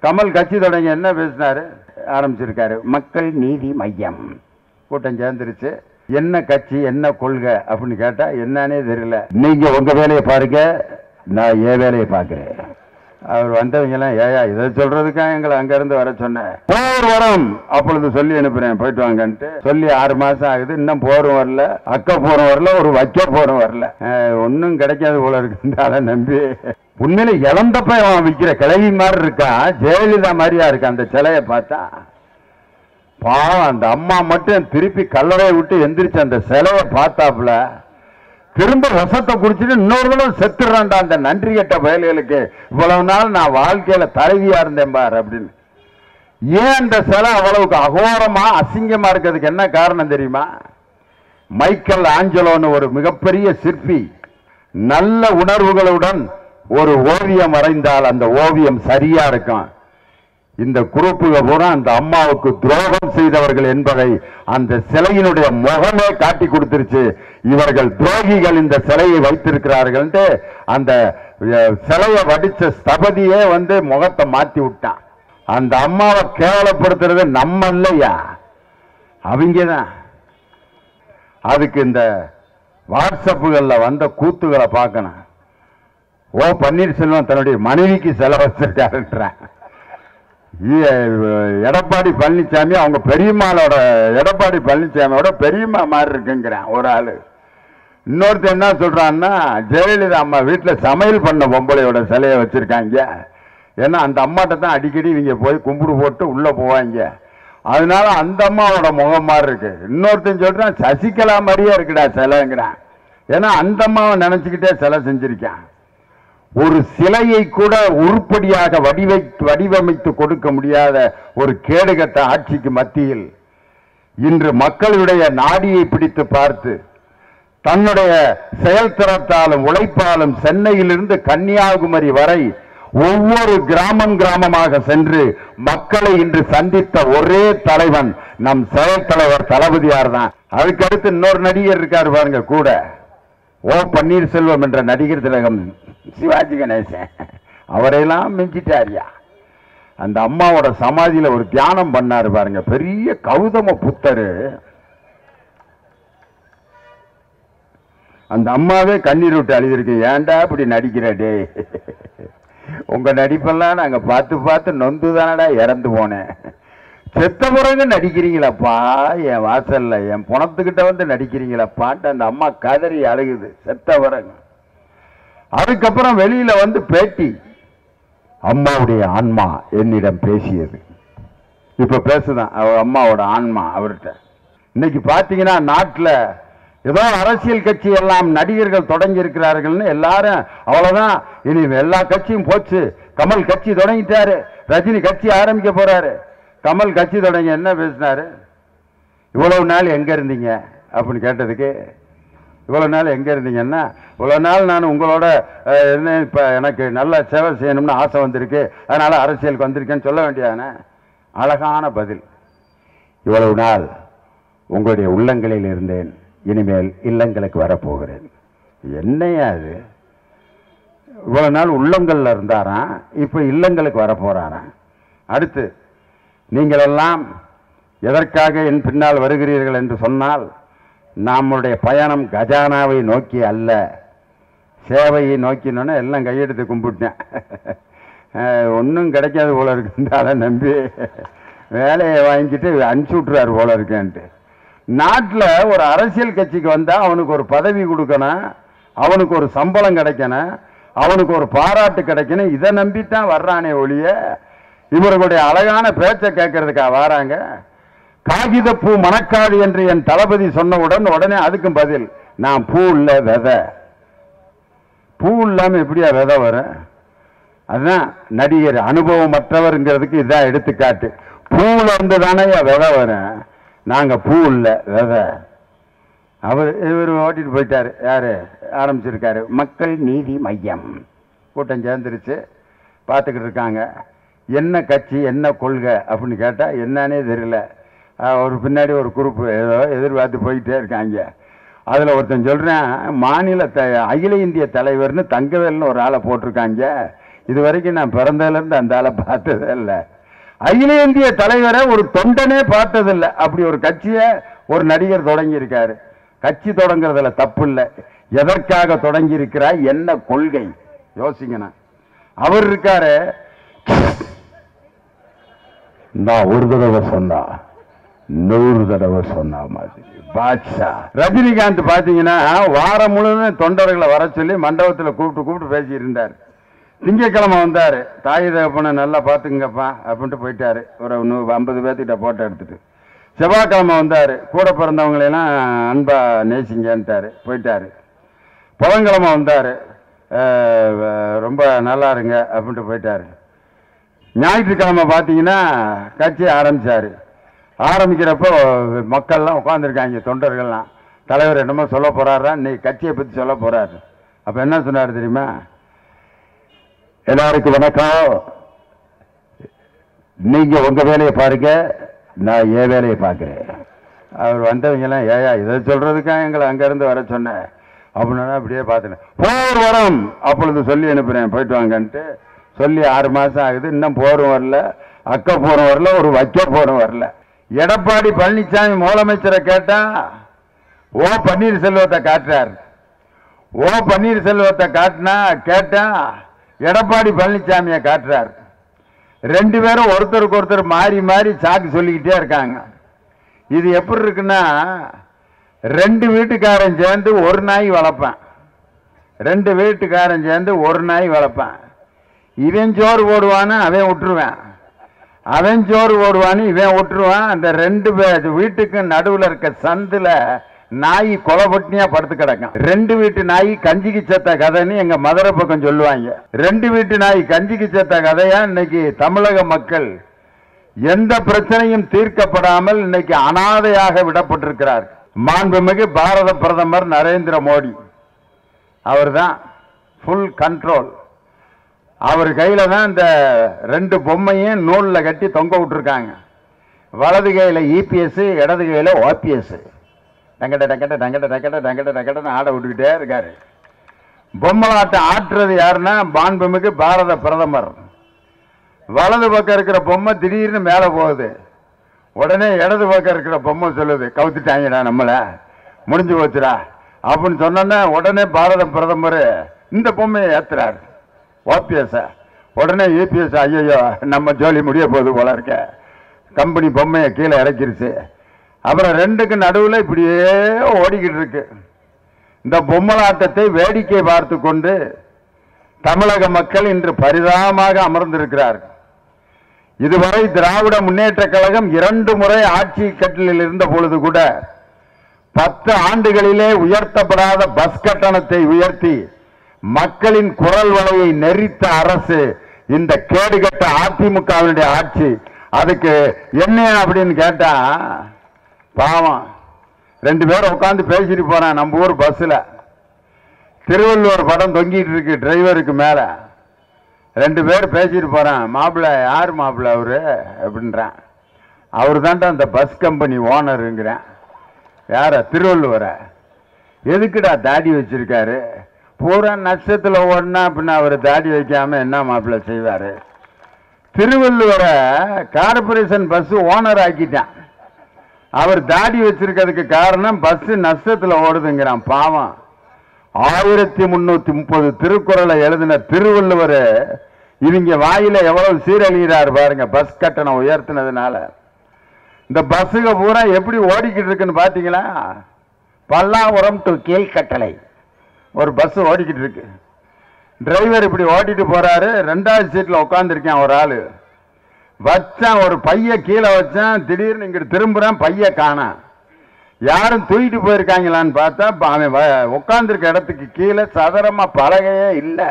கமல் கட்சி தொடங்கி என்ன பேசினாரு ஆரம்பிச்சிருக்காரு மக்கள் நீதி மையம் கூட்டம் சேர்ந்துருச்சு என்ன கட்சி என்ன கொள்கை அப்படின்னு கேட்டா என்னன்னே தெரியல நீங்க உங்க வேலையை பாருங்க நான் என் வேலையை பார்க்கிறேன் அவர் வந்தவங்க எல்லாம் ஏயா இதை சொல்றதுக்கா எங்களை அங்க இருந்து வர சொன்னேன் போர் வரும் அப்பொழுது சொல்லி அனுப்புறேன் போயிட்டு வாங்கன்ட்டு சொல்லி ஆறு மாசம் ஆகுது இன்னும் போரும் வரல அக்க போரும் வரல ஒரு வைக்க போரும் வரல அஹ், ஒண்ணும் கிடைக்காது போல இருக்கு இந்த ஆளை நம்பி உண்மையில இழந்தப்ப அவன் விற்கிற கிளவி மாதிரி இருக்கான் ஜெயலலிதா மாதிரியா இருக்கு அந்த சிலையை பார்த்தா பாவம் அந்த அம்மா மட்டும் திருப்பி கல்லறையை விட்டு எந்திரிச்சு அந்த சிலையை பார்த்தாப்புல திரும்ப ரசத்தை குடிச்சிட்டு இன்னொரு தடவை செத்துறான்டா அந்த நன்றி கெட்ட பயல்களுக்கு இவ்வளவு நாள் நான் வாழ்க்கையில தலைவியா இருந்தேன் பார் அப்படின்னு ஏன் அந்த சிலை அவ்வளவுக்கு அகோரமா அசிங்கமா இருக்கிறதுக்கு என்ன காரணம் தெரியுமா மைக்கேல் ஆஞ்சலோன்னு ஒரு மிகப்பெரிய சிற்பி நல்ல உணர்வுகளுடன் ஒரு ஓவியம் வரைந்தால் அந்த ஓவியம் சரியா இருக்கும் இந்த குரூப்புக பூரா அந்த அம்மாவுக்கு துரோகம் செய்தவர்கள் என்பதை அந்த சிலையினுடைய முகமே காட்டி கொடுத்துருச்சு இவர்கள் துரோகிகள் இந்த சிலையை வைத்திருக்கிறார்கள் அந்த அஹ், சிலையை வடிச்ச ஸ்தபதியே வந்து முகத்தை மாத்தி விட்டான் அந்த அம்மாவை கேவலப்படுத்துறது நம்ம இல்லையா அவங்க தான் அதுக்கு இந்த வாட்ஸ்அப்புகளில் வந்த கூத்துகளை பார்க்கணும் ஓ பன்னீர்செல்வம் தன்னுடைய மனைவிக்கு செலவு வச்சிருக்காருன்றான் ஈ- எடப்பாடி பழனிசாமி அவங்க பெரியம்மாளோட எடப்பாடி பழனிசாமியோட பெரியம்மா மாதிரி இருக்குங்கிறான் ஒரு ஆளு இன்னொருத்தர் என்ன சொல்றான்னா ஜெயலலிதா அம்மா வீட்டில் சமையல் பண்ண பொம்பளையோட சிலையை வச்சிருக்காங்க ஏன்னா அந்த அம்மாட்ட தான் அடிக்கடி இவங்க போய் கும்பிடு போட்டு உள்ள போவாங்க அதனால அந்த அம்மாவோட முகம் மாதிரி இருக்கு இன்னொருத்தன் சொல்றான் சசிகலா மாதிரியே இருக்குடா சிலைங்கிறான் ஏன்னா அந்த அம்மாவை நினைச்சுக்கிட்டே சிலை செஞ்சிருக்கான் ஒரு சிலையை கூட உருப்படியாக வடிவை வடிவமைத்து கொடுக்க முடியாத ஒரு கேடுகட்ட ஆட்சிக்கு மத்தியில் இன்று மக்களுடைய நாடியை பிடித்து பார்த்து தன்னுடைய செயல்திறத்தாலும் உழைப்பாலும் சென்னையிலிருந்து கன்னியாகுமரி வரை ஒவ்வொரு கிராமம் கிராமமாக சென்று மக்களை இன்று சந்தித்த ஒரே தலைவன் நம் செயல் தலைவர் தளபதியார் தான் அதுக்கடுத்து இன்னொரு நடிகர் இருக்காரு பாருங்க கூட ஓ பன்னீர்செல்வம் என்ற நடிகர் திலகம் சிவாஜி கணேசன் அவரையெல்லாம் மிஞ்சிட்டாரியா அந்த அம்மாவோட சமாதியில ஒரு தியானம் பண்ணாரு பாருங்க பெரிய கௌதம புத்தரு அந்த அம்மாவே கண்ணீர் விட்டு அழுதிருக்கு ஏன்டா இப்படி நடிக்கிற டேய் உங்க நடிப்பெல்லாம் நாங்க பார்த்து பார்த்து நொந்து தானடா இறந்து போனேன் செத்த பிறகு நடிக்கிறீங்களப்பா என் வாசல்ல என் புணத்துக்கிட்ட வந்து நடிக்கிறீங்களப்பான்ட்டு அந்த அம்மா கதறி அழுகுது செத்த பிறகு அதுக்கப்புறம் வெளியில வந்து பேட்டி அம்மாவுடைய ஆன்மா என்னிடம் பேசியது இப்ப பேசுதான் அவ அம்மாவோட ஆன்மா அவர்கிட்ட இன்னைக்கு பாத்தீங்கன்னா நாட்டுல ஏதோ அரசியல் கட்சி எல்லாம் நடிகர்கள் தொடங்கி இருக்கிறார்கள்னு எல்லாரும் அவ்வளவுதான் இனி எல்லா கட்சியும் போச்சு கமல் கட்சி தொடங்கிட்டாரு ரஜினி கட்சி ஆரம்பிக்க போறாரு கமல் கட்சி தொடங்கி என்ன பேசினாரு இவ்வளவு நாள் எங்க இருந்தீங்க அப்படின்னு கேட்டதுக்கு இவ்வளவு நாள் எங்க இருந்தீங்கன்னா இவ்வளவு நாள் நான் உங்களோட அஹ், என்ன இப்ப எனக்கு நல்ல சேவை செய்யணும்னு ஆசை வந்திருக்கு அதனால அரசியலுக்கு வந்திருக்கேன்னு சொல்ல வேண்டியதானே அழகான பதில் இவ்வளவு நாள் உங்களுடைய உள்ளங்களில் இருந்தேன் இனிமேல் இல்லங்களுக்கு வரப்போகிறேன் என்னையா அது இவ்வளவு நாள் உள்ளங்கள்ல இருந்தாராம் இப்ப இல்லங்களுக்கு வரப்போறாராம் அடுத்து நீங்களெல்லாம் எதற்காக என் பின்னால் வருகிறீர்கள் என்று சொன்னால் நம்முடைய பயணம் கஜானாவை நோக்கி அல்ல சேவையை நோக்கினோன்னு எல்லாம் கையெடுத்து கும்பிட்டேன் ஒன்றும் கிடைக்காது போல இருக்குன்றால நம்பி வேலையை வாங்கிட்டு அனுப்பிச்சி விட்றாரு போல இருக்கேன்ட்டு நாட்டில் ஒரு அரசியல் கட்சிக்கு வந்தால் அவனுக்கு ஒரு பதவி கொடுக்கணும் அவனுக்கு ஒரு சம்பளம் கிடைக்கணும் அவனுக்கு ஒரு பாராட்டு கிடைக்கணும் இதை நம்பித்தான் வர்றானே ஒழிய இவர்களுடைய அழகான பேச்சை கேட்கறதுக்கா வராங்க காகித பூ மணக்காடு என்று என் தளபதி சொன்னவுடன் உடனே அதுக்கும் பதில் நான் பூ இல்ல விதை பூ இல்லாம எப்படியா விதை வரும் அதுதான் நடிகர் அனுபவமற்றவர்ங்கிறதுக்கு இதான் எடுத்துக்காட்டு பூவுல இருந்து தானே விதை வரும் நாங்க பூ இல்ல விதை அவர் இவர் ஓட்டிட்டு போயிட்டாரு யாரு ஆரம்பிச்சிருக்காரு மக்கள் நீதி மையம் கூட்டம் சேர்ந்துருச்சு பார்த்துக்கிட்டு இருக்காங்க என்ன கட்சி என்ன கொள்கை அப்படின்னு கேட்டா என்னன்னே தெரியல அஹ் ஒரு பின்னாடி ஒரு குரூப் ஏதோ எதிர்பார்த்து போயிட்டே இருக்காங்க அதுல ஒருத்தன் சொல்றேன் மாநில த அகில இந்திய தலைவர்னு தங்கவேல்னு ஒரு ஆளை போட்டிருக்காங்க இது வரைக்கும் நான் பிறந்ததுலேருந்து அந்த ஆளை பார்த்ததே இல்லை அகில இந்திய தலைவரை ஒரு தொண்டனே பார்த்ததில்லை அப்படி ஒரு கட்சியை ஒரு நடிகர் தொடங்கி இருக்காரு கட்சி தொடங்குறதுல தப்பு இல்லை எதற்காக தொடங்கி இருக்கிறார் என்ன கொள்கை யோசிங்கண்ணா அவர் இருக்காரு நான் ஒரு தடவை சொன்னா நூறு தடவை சொன்னா மாதிரி பாட்ஷா ரஜினிகாந்த் பாத்தீங்கன்னா வாரம் முழுவதும் தொண்டர்களை வர சொல்லி மண்டபத்தில் கூப்பிட்டு கூப்பிட்டு பேசி இருந்தார் திங்கக்கிழமை வந்தார் தாய் தகப்பனை நல்லா பார்த்துங்கப்பா அப்படின்ட்டு போயிட்டாரு ஒரு நூ- ஐம்பது பேர்த்திட்ட போட்டோ எடுத்துட்டு செவ்வாய்க்கிழமை வந்தார் கூட பிறந்தவங்களையெல்லாம் அன்பா நேசிங்கன்ட்டாரு போயிட்டாரு புதன்கிழமை வந்தார் ரொம்ப நல்லா இருங்க அப்படின்ட்டு போயிட்டாரு ஞாயிற்றுக்கிழமை பார்த்தீங்கன்னா கட்சி ஆரம்பிச்சாரு ஆரம்பிக்கிறப்போ மக்கள்லாம் உட்காந்துருக்காங்க தொண்டர்கள்லாம் தலைவர் என்னமோ சொல்ல போறாரா இன்னைக்கு கட்சியை பற்றி சொல்ல போறாரு அப்போ என்ன சொன்னார் தெரியுமா எல்லாருக்கும் வணக்கம் நீங்க உங்க வேலையை பாருங்க நான் என் வேலையை பார்க்கிறேன் அவர் வந்தவங்க எல்லாம் ஏயா இதை சொல்றதுக்கா எங்களை அங்கிருந்து வர சொன்னேன் அப்படின்னா அப்படியே பார்த்துட்டேன் போர் வரும் அப்பொழுது சொல்லி அனுப்புறேன் போயிட்டு வாங்கன்ட்டு சொல்லி ஆறு மாசம் ஆகுது இன்னும் போரும் வரல அக்க போரும் வரல ஒரு வைக்க போரும் வரல எடப்பாடி பழனிசாமி முதலமைச்சரை கேட்டா ஓ பன்னீர்செல்வத்தை காட்டுறார் ஓ பன்னீர்செல்வத்தை காட்டினா கேட்டா எடப்பாடி பழனிசாமியை காட்டுறார் ரெண்டு பேரும் ஒருத்தருக்கு ஒருத்தர் மாறி மாறி சாக்கு சொல்லிக்கிட்டே இருக்காங்க இது எப்படி இருக்குன்னா ரெண்டு வீட்டுக்காரன் சேர்ந்து ஒரு நாய் வளர்ப்பான் ரெண்டு வீட்டுக்காரன் சேர்ந்து ஒரு நாய் வளர்ப்பான் இவன் சோறு போடுவான்னு அவன் விட்டுருவான் அவன் சோறு போடுவான்னு இவன் விட்டுருவான் அந்த ரெண்டு பேர் வீட்டுக்கு நடுவுல இருக்க சந்துல நாய் கொலபட்டினியா படுத்து கிடக்கும் ரெண்டு வீட்டு நாய் கஞ்சிக்கு செத்த கதைன்னு எங்க மதுரை பக்கம் சொல்லுவாங்க ரெண்டு வீட்டு நாய் கஞ்சிக்கு செத்த கதையா இன்னைக்கு தமிழக மக்கள் எந்த பிரச்சனையும் தீர்க்கப்படாமல் இன்னைக்கு அனாதையாக விடப்பட்டிருக்கிறார் மாண்புமிகு பாரத பிரதமர் நரேந்திர மோடி அவர்தான் ஃபுல் கண்ட்ரோல் அவர் கையில தான் இந்த ரெண்டு பொம்மையும் நூல்ல கட்டி தொங்க விட்டுருக்காங்க வலது கையில இபிஎஸ் இடது கையில ஓபிஎஸ் டங்கட டங்கட டங்கட டங்கட டங்கட டங்கடன்னு ஆட விட்டுக்கிட்டே இருக்காரு பொம்மலாட்டம் ஆட்டுறது யாருன்னா மாண்புமிகு பாரத பிரதமர் வலது பக்கம் இருக்கிற பொம்மை திடீர்னு மேலே போகுது உடனே இடது பக்கம் இருக்கிற பொம்மை சொல்லுது கவுத்துட்டாங்கடா நம்மள முடிஞ்சு போச்சுடா அப்படின்னு சொன்னோன்னே உடனே பாரத பிரதமர் இந்த பொம்மையை ஏத்துறாரு ஓபிஎஸ் உடனே யூபிஎஸ் ஐயோ நம்ம ஜோலி முடிய போகுது போல இருக்க கம்பெனி பொம்மையை கீழே இறக்கிருச்சு அப்புறம் ரெண்டுக்கு நடுவில் இப்படியே ஓடிக்கிட்டு இருக்கு இந்த பொம்மலாட்டத்தை வேடிக்கை பார்த்து கொண்டு தமிழக மக்கள் இன்று பரிதாபமாக அமர்ந்திருக்கிறார்கள் இதுவரை திராவிட முன்னேற்ற கழகம் இரண்டு முறை ஆட்சி கட்டிலில் இருந்த பொழுது கூட பத்து ஆண்டுகளிலே உயர்த்தப்படாத பஸ் கட்டணத்தை உயர்த்தி மக்களின் குரல் வலையை நெறித்த அரசு இந்த கேடுகட்ட அதிமுகவினுடைய ஆட்சி அதுக்கு என்ன அப்படின்னு கேட்டா பாவம் ரெண்டு பேரும் உட்காந்து பேசிட்டு போறான் நம்ம ஊர் பஸ்ல திருவள்ளுவர் படம் தொங்கிட்டு இருக்கு டிரைவருக்கு மேல ரெண்டு பேர் பேசிட்டு போறான் மாப்பிள்ள யார் மாப்பிள்ள அவரு அப்படின்றான் அவர் தான்டா அந்த பஸ் கம்பெனி ஓனருங்கிறேன் யார திருவள்ளுவர எதுக்குடா தாடி வச்சிருக்காரு பூரா நட்சத்திர ஓடனா பின்ன அவர் தாடி வைக்காம என்ன மாப்பிள்ள செய்வாரு திருவள்ளுவரை கார்பரேஷன் பஸ் ஓனர் ஆக்கிட்டான் அவர் தாடி வச்சிருக்கிறதுக்கு காரணம் பஸ் நஷ்டத்துல ஓடுதுங்கிறான் பாவம் ஆயிரத்தி முன்னூத்தி முப்பது திருக்குறளை எழுதின திருவள்ளுவர் இவங்க வாயில எவ்வளவு சீரழிகிறார் பாருங்க பஸ் கட்டணம் உயர்த்தினதுனால இந்த பஸ்ஸுக பூரா எப்படி ஓடிக்கிட்டு இருக்குன்னு பாத்தீங்களா பல்லாவரம் டு கீழ்கட்டளை ஒரு பஸ் ஓடிக்கிட்டு இருக்கு டிரைவர் இப்படி ஓட்டிட்டு போறாரு ரெண்டாவது சீட்ல உட்காந்துருக்கேன் ஒரு ஆளு வச்சான் ஒரு பைய கீழே வச்சான் திடீர்னு இங்கிட்டு திரும்புறான் பைய காணாம் யாரும் தூக்கிட்டு போயிருக்காங்களான்னு பார்த்தா ப- அவன் உட்காந்துருக்க இடத்துக்கு கீழே சதுரமா பலகையே இல்லை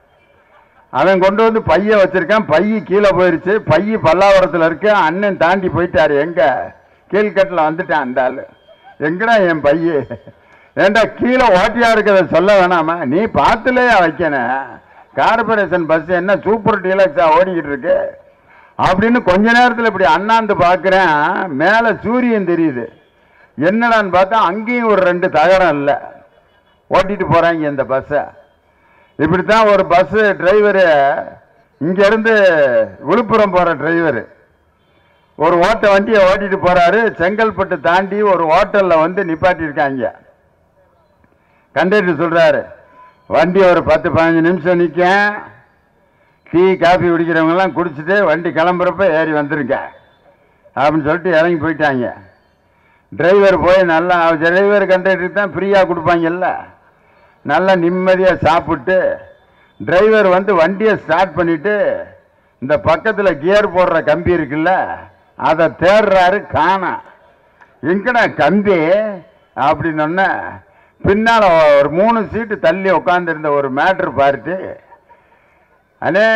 அவன் கொண்டு வந்து பைய வச்சிருக்கான் பைய கீழே போயிருச்சு பைய பல்லாவரத்துல இருக்கு அண்ணன் தாண்டி போயிட்டாரு எங்க கீழ்கட்டில் வந்துட்டான் அந்த ஆளு எங்கடா என் பைய ஏண்டா கீழே ஓட்டியா இருக்கிறத சொல்ல வேணாமா நீ பார்த்துலையா வைக்கணும் கார்பரேஷன் பஸ் என்ன சூப்பர் டீலக்ஸா ஓடிக்கிட்டு இருக்கு அப்படின்னு கொஞ்ச நேரத்தில் இப்படி அண்ணாந்து பார்க்குறேன் மேலே சூரியன் தெரியுது என்னடான்னு பார்த்தா அங்கேயும் ஒரு ரெண்டு தகரம் இல்லை ஓட்டிட்டு போறாங்க இந்த பஸ்ஸை இப்படித்தான் ஒரு பஸ் டிரைவரு இங்க இருந்து விழுப்புரம் போற டிரைவர் ஒரு ஓட்ட வண்டியை ஓட்டிட்டு போறாரு செங்கல்பட்டு தாண்டி ஒரு ஹோட்டல்ல வந்து நிப்பாட்டி இருக்காங்க கண்டக்டர் சொல்றாரு வண்டி ஒரு பத்து பதினஞ்சு நிமிஷம் நிற்க டீ காஃபி குடிக்கிறவங்க எல்லாம் குடிச்சிட்டு வண்டி கிளம்புறப்ப ஏறி வந்துருங்க அப்படின்னு சொல்லிட்டு இறங்கி போயிட்டாங்க டிரைவர் போய் நல்லா டிரைவர் கண்டக்டருக்கு தான் ஃப்ரீயாக கொடுப்பாங்கல்ல நல்லா நிம்மதியாக சாப்பிட்டு டிரைவர் வந்து வண்டியை ஸ்டார்ட் பண்ணிட்டு இந்த பக்கத்தில் கியர் போடுற கம்பி இருக்குல்ல அதை தேடுறாரு காணாம் எங்கடா கம்பி அப்படின்னு பின்னால் ஒரு மூணு சீட்டு தள்ளி உட்காந்துருந்த ஒரு மேட்ரு பார்த்து அண்ணே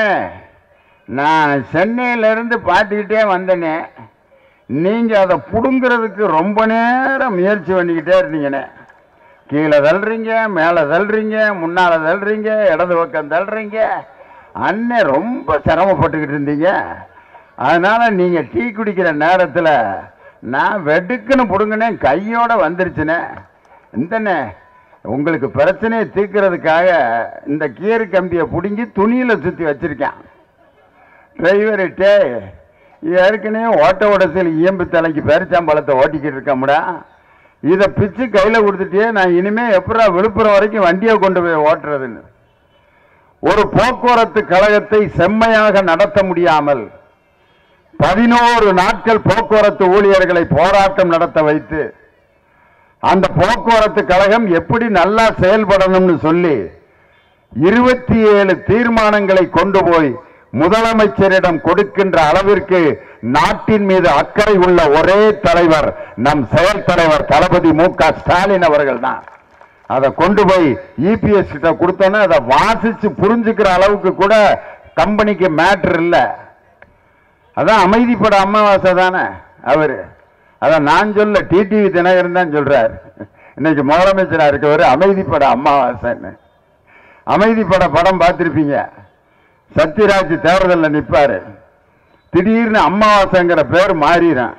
நான் சென்னையிலேருந்து பார்த்துக்கிட்டே வந்தேனே நீங்கள் அதை பிடுங்கிறதுக்கு ரொம்ப நேரம் முயற்சி பண்ணிக்கிட்டே இருந்தீங்கண்ணே கீழே தள்ளுறீங்க மேலே தள்ளுறீங்க முன்னால் தள்ளுறீங்க இடது பக்கம் தள்ளுறீங்க அண்ணன் ரொம்ப சிரமப்பட்டுக்கிட்டு இருந்தீங்க அதனால் நீங்கள் டீ குடிக்கிற நேரத்தில் நான் வெடுக்குன்னு பிடுங்கினேன் கையோட வந்துருச்சுண்ணே இந்தண்ணே உங்களுக்கு பிரச்சனையை தீர்க்கறதுக்காக இந்த கீறு கம்பியை பிடுங்கி துணியில் சுற்றி வச்சிருக்கேன் டிரைவர்கிட்டே ஏற்கனவே ஓட்ட உடசில் இயம்பு தலைக்கு பேரிச்சாம்பழத்தை ஓட்டிக்கிட்டு இருக்கமுடா இதை பிச்சு கையில் கொடுத்துட்டே நான் இனிமே எப்படா விழுப்புரம் வரைக்கும் வண்டியை கொண்டு போய் ஓட்டுறதுன்னு ஒரு போக்குவரத்து கழகத்தை செம்மையாக நடத்த முடியாமல் பதினோரு நாட்கள் போக்குவரத்து ஊழியர்களை போராட்டம் நடத்த வைத்து அந்த போக்குவரத்து கழகம் எப்படி நல்லா செயல்படணும்னு சொல்லி இருபத்தி ஏழு தீர்மானங்களை கொண்டு போய் முதலமைச்சரிடம் கொடுக்கின்ற அளவிற்கு நாட்டின் மீது அக்கறை உள்ள ஒரே தலைவர் நம் செயல் தலைவர் தளபதி மு க ஸ்டாலின் அவர்கள் தான் அதை கொண்டு போய் இபிஎஸ் கிட்ட கொடுத்தோன்னா அதை வாசிச்சு புரிஞ்சுக்கிற அளவுக்கு கூட கம்பெனிக்கு மேட்ரு இல்லை அதான் அமைதிப்பட அமாவாசை தானே அவரு அதான் நான் சொல்ல டிடிவி தினகரன் தான் சொல்றார் இன்னைக்கு முதலமைச்சரா இருக்கவர் அமைதிப்பட அமாவாசைன்னு அமைதிப்பட படம் பார்த்திருப்பீங்க சத்யராஜ் தேர்தலில் நிற்பாரு திடீர்னு அமாவாசைங்கிற பேர் மாறிறான்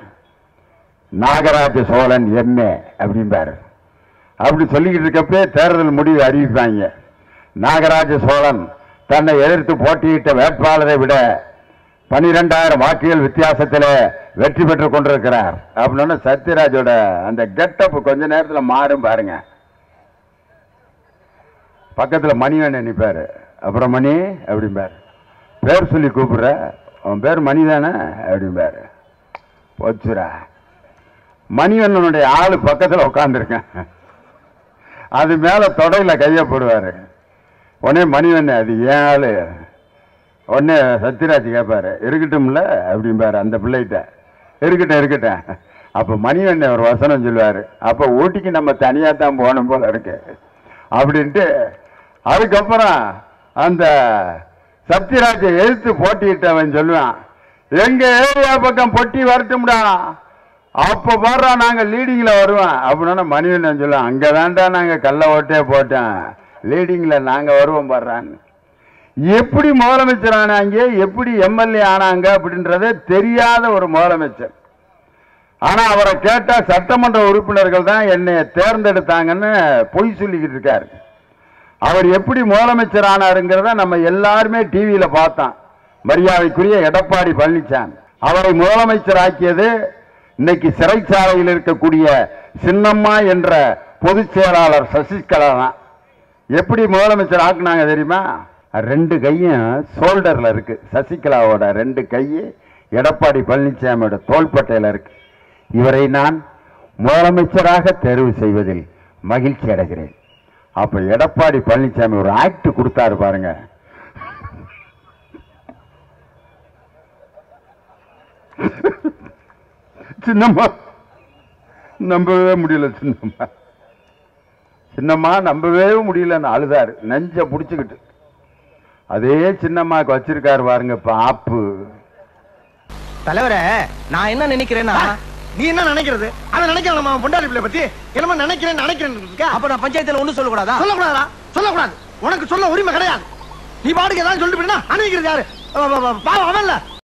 நாகராஜ சோழன் என்ன அப்படிம்பாரு அப்படி சொல்லிக்கிட்டு இருக்கப்பே தேர்தல் முடிவு அறிவிப்பாங்க நாகராஜ சோழன் தன்னை எதிர்த்து போட்டியிட்ட வேட்பாளரை விட பனிரெண்டாயிரம் வாக்குகள் வித்தியாசத்தில் வெற்றி பெற்று கொண்டிருக்கிறார் அப்படின்னு சத்யராஜோட அந்த கெட்டப் கொஞ்ச நேரத்தில் மாறும் பாருங்க பக்கத்துல மணிவண்ணன் நிற்பாரு அப்புறம் மணி அப்படிம்பாரு பேர் சொல்லி கூப்பிடுற அவன் பேர் மணி தானே அப்படிம்பாரு போச்சுரா மணிவண்ணனுடைய ஆளு பக்கத்துல உட்காந்துருக்கேன் அது மேல தொடையில கைய போடுவாரு உடனே மணிவண்ணன் அது ஏன் ஆளு உடனே சத்யராஜ் கேட்பாரு இருக்கட்டும்ல அப்படிம்பாரு அந்த பிள்ளைகிட்ட இருக்கட்டும் இருக்கட்டும் அப்ப மணிவண்ணன் ஒரு வசனம் சொல்லுவாரு அப்ப ஊட்டிக்கு நம்ம தனியா தான் போகணும் போல இருக்கு அப்படின்ட்டு அதுக்கப்புறம் அந்த சத்யராஜை எதிர்த்து போட்டியிட்டவன் சொல்லுவான் எங்க ஏரியா பக்கம் பொட்டி வரட்டும்டா அப்ப பாடுறா நாங்க லீடிங்ல வருவோம் அப்படின்னா மணிவண்ணன் சொல்லுவான் அங்கதான்டா நாங்க கள்ள ஓட்டே போட்டோம் லீடிங்ல நாங்க வருவோம் பாடுறான்னு எப்படி முதலமைச்சர் ஆனாங்க எப்படி எம்எல்ஏ ஆனாங்க அப்படின்றதே தெரியாத ஒரு முதலமைச்சர் ஆனா அவரை கேட்டா சட்டமன்ற உறுப்பினர்கள் தான் என்னை தேர்ந்தெடுத்தாங்கன்னு பொய் சொல்லிக்கிட்டு இருக்காரு அவர் எப்படி முதலமைச்சர் ஆனாருங்கிறத நம்ம எல்லாருமே டிவியில பார்த்தோம் மரியாதைக்குரிய எடப்பாடி பழனிசாமி அவரை முதலமைச்சர் ஆக்கியது இன்னைக்கு சிறைச்சாலையில் இருக்கக்கூடிய சின்னம்மா என்ற பொதுச் செயலாளர் சசிகலா தான் எப்படி முதலமைச்சர் ஆக்குனாங்க தெரியுமா ரெண்டு கையும் ஷோல்டர்ல இருக்கு சசிகலாவோட ரெண்டு கையும் எடப்பாடி பழனிசாமியோட தோள்பட்டையில இருக்கு இவரை நான் முதலமைச்சராக தேர்வு செய்வதில் மகிழ்ச்சி அடைகிறேன் அப்ப எடப்பாடி பழனிசாமி ஒரு ஆக்ட் கொடுத்தாரு பாருங்க சின்னம்மா நம்பவே முடியல சின்னம்மா சின்னம்மா நம்பவே முடியலன்னு அழுதாரு நெஞ்ச புடிச்சுக்கிட்டு அதே சின்னம்மாக்கு வச்சிருக்காரு பாருங்க இப்ப ஆப்பு தலைவரே நான் என்ன நினைக்கிறேன்னா நீ என்ன நினைக்கிறது அதை நினைக்கிற நம்ம பொண்டாடி பிள்ளை பத்தி என்னமோ நினைக்கிறேன் நினைக்கிறேன் இருக்கா அப்ப நான் பஞ்சாயத்துல ஒண்ணு சொல்லக்கூடாதா சொல்லக்கூடாதா சொல்லக்கூடாது உனக்கு சொல்ல உரிமை கிடையாது நீ பாட்டுக்கு ஏதாவது சொல்லிட்டு போயினா அனுப்பிக்கிறது யாரு அவ- அவ- அவ- பாவம் அவன்ல